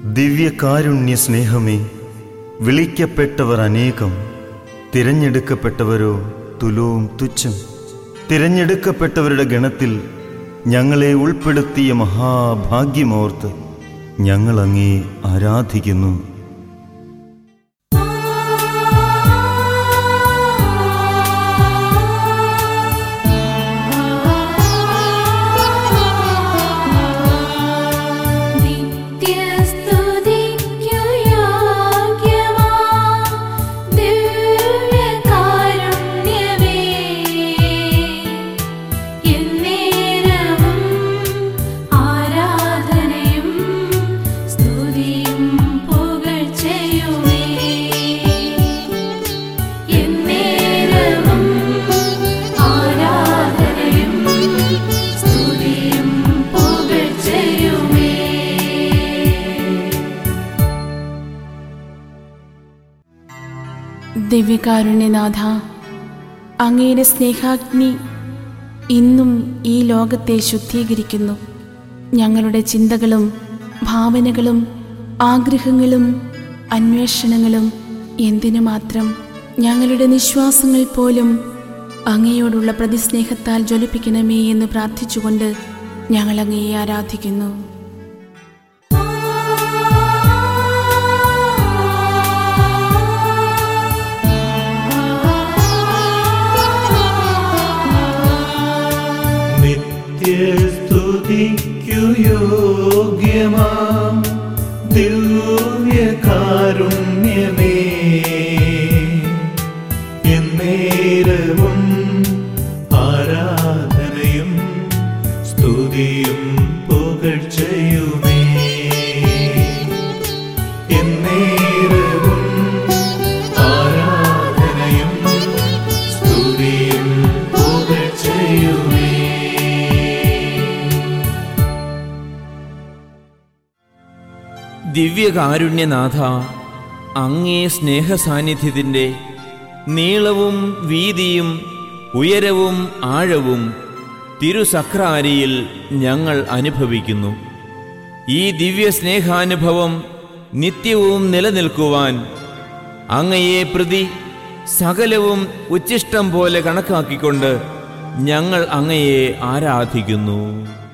ദിവ്യകാരുണ്യ സ്നേഹമേ വിളിക്കപ്പെട്ടവർ അനേകം തിരഞ്ഞെടുക്കപ്പെട്ടവരോ തുലവും തുച്ഛം തിരഞ്ഞെടുക്കപ്പെട്ടവരുടെ ഗണത്തിൽ ഞങ്ങളെ ഉൾപ്പെടുത്തിയ മഹാഭാഗ്യമോർത്ത് ഞങ്ങൾ അങ്ങേ ആരാധിക്കുന്നു നിത്യസ്തുതിക്കു യോഗ്യമാ ദിവ്യകാരുണ്യമേ എന്നേരവും ആരാധനയും സ്തുതിയും പുകഴ്ചയുമേ എന്നേരവും ആരാധനയും സ്തുതിയും പുകഴ്ചയുമേ ദിവ്യകാരുണ്യനാഥ അങ്ങയുടെ സ്നേഹാഗ്നി ഇന്നും ഈ ലോകത്തെ ശുദ്ധീകരിക്കുന്നു ഞങ്ങളുടെ ചിന്തകളും ഭാവനകളും ആഗ്രഹങ്ങളും അന്വേഷണങ്ങളും എന്തിനു മാത്രം ഞങ്ങളുടെ നിശ്വാസങ്ങൾ പോലും അങ്ങയോടുള്ള പ്രതിസ്നേഹത്താൽ ജ്വലിപ്പിക്കണമേ എന്ന് പ്രാർത്ഥിച്ചുകൊണ്ട് ഞങ്ങൾ അങ്ങയെ ആരാധിക്കുന്നു നിത്യസ്തുതിക്കു യോഗ്യമാം ദിവ്യകാരുണ്യമേ എന്നേരവും ആരാധനയും സ്തുതിയും പുകഴ്ചയുമേ എന്നേരവും ആരാധനയും സ്തുതിയും പുകഴ്ചയുമേ ദിവ്യകാരുണ്യനാഥ അങ്ങേ സ്നേഹസാന്നിധ്യത്തിൻ്റെ നീളവും വീതിയും ഉയരവും ആഴവും തിരുസക്രാരിയിൽ ഞങ്ങൾ അനുഭവിക്കുന്നു ഈ ദിവ്യ സ്നേഹാനുഭവം നിത്യവും നിലനിൽക്കുവാൻ അങ്ങയെ പ്രതി സകലവും ഉച്ഛിഷ്ടം പോലെ കണക്കാക്കിക്കൊണ്ട് ഞങ്ങൾ അങ്ങയെ ആരാധിക്കുന്നു